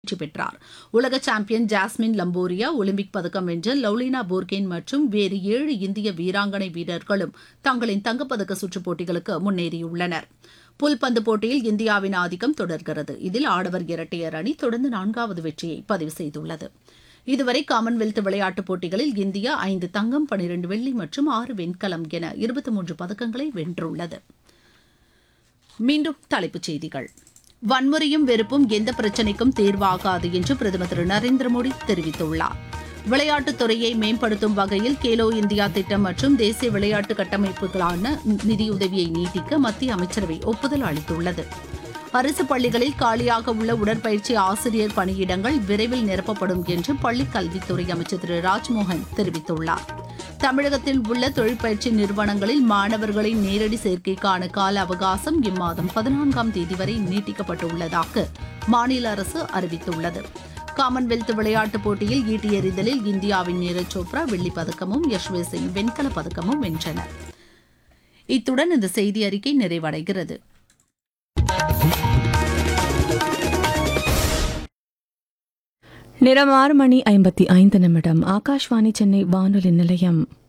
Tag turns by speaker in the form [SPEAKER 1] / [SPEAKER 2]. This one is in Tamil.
[SPEAKER 1] வெற்றி பெற்றார் உலக சாம்பியன் ஜாஸ்மின் லம்போரியா ஒலிம்பிக் பதக்கம் வென்ற லவ்லினா போர்கேன் மற்றும் வேறு ஏழு இந்திய வீராங்கனை வீரர்களும் தங்களின் தங்கப்பதக்க சுற்றுப் போட்டிகளுக்கு முன்னேறியுள்ளனர் புல்பந்து போட்டியில் இந்தியாவின் ஆதிக்கம் தொடர்கிறது இதில் ஆடவர் இரட்டையர் அணி தொடர்ந்து நான்காவது வெற்றியை பதிவு செய்துள்ளது இதுவரை காமன்வெல்த் விளையாட்டுப் போட்டிகளில் இந்தியா ஐந்து தங்கம் பனிரெண்டு வெள்ளி மற்றும் ஆறு வெண்கலம் என இருபத்தி மூன்று பதக்கங்களை வென்றுள்ளது மீண்டும் தலைப்புச் செய்திகள் வன்முறையும் வெறுப்பும் எந்த பிரச்சினைக்கும் தீர்வாகாது என்று பிரதமர் திரு நரேந்திர மோடி தெரிவித்துள்ளார் விளையாட்டுத் துறையை மேம்படுத்தும் வகையில் கேலோ இந்தியா திட்டம் மற்றும் தேசிய விளையாட்டு கட்டமைப்புகளான நிதியுதவியை நீட்டிக்க மத்திய அமைச்சரவை ஒப்புதல் அளித்துள்ளது அரசு பள்ளிகளில் காலியாக உள்ள உடற்பயிற்சி ஆசிரியர் பணியிடங்கள் விரைவில் நிரப்பப்படும் என்று பள்ளிக் கல்வித்துறை அமைச்சர் திரு ராஜ்மோகன் தெரிவித்துள்ளார் தமிழகத்தில் உள்ள தொழிற்பயிற்சி நிறுவனங்களில் மாணவர்களின் நேரடி சேர்க்கைக்கான கால அவகாசம் இம்மாதம் பதினான்காம் தேதி வரை நீட்டிக்கப்பட்டுள்ளதாக மாநில அரசு அறிவித்துள்ளது காமன்வெல்த் விளையாட்டுப் போட்டியில் ஈட்டி எறிதலில் இந்தியாவின் நீரஜ் சோப்ரா வெள்ளிப் பதக்கமும் யஷ்வீர் சிங் வெண்கலப் பதக்கமும் வென்றனர் இத்துடன் இந்த செய்தி அறிக்கை நிறைவடைகிறது
[SPEAKER 2] நிறம் ஆறு மணி ஐம்பத்தி ஐந்து நிமிடம் ஆகாஷ்வாணி சென்னை வானொலி நிலையம்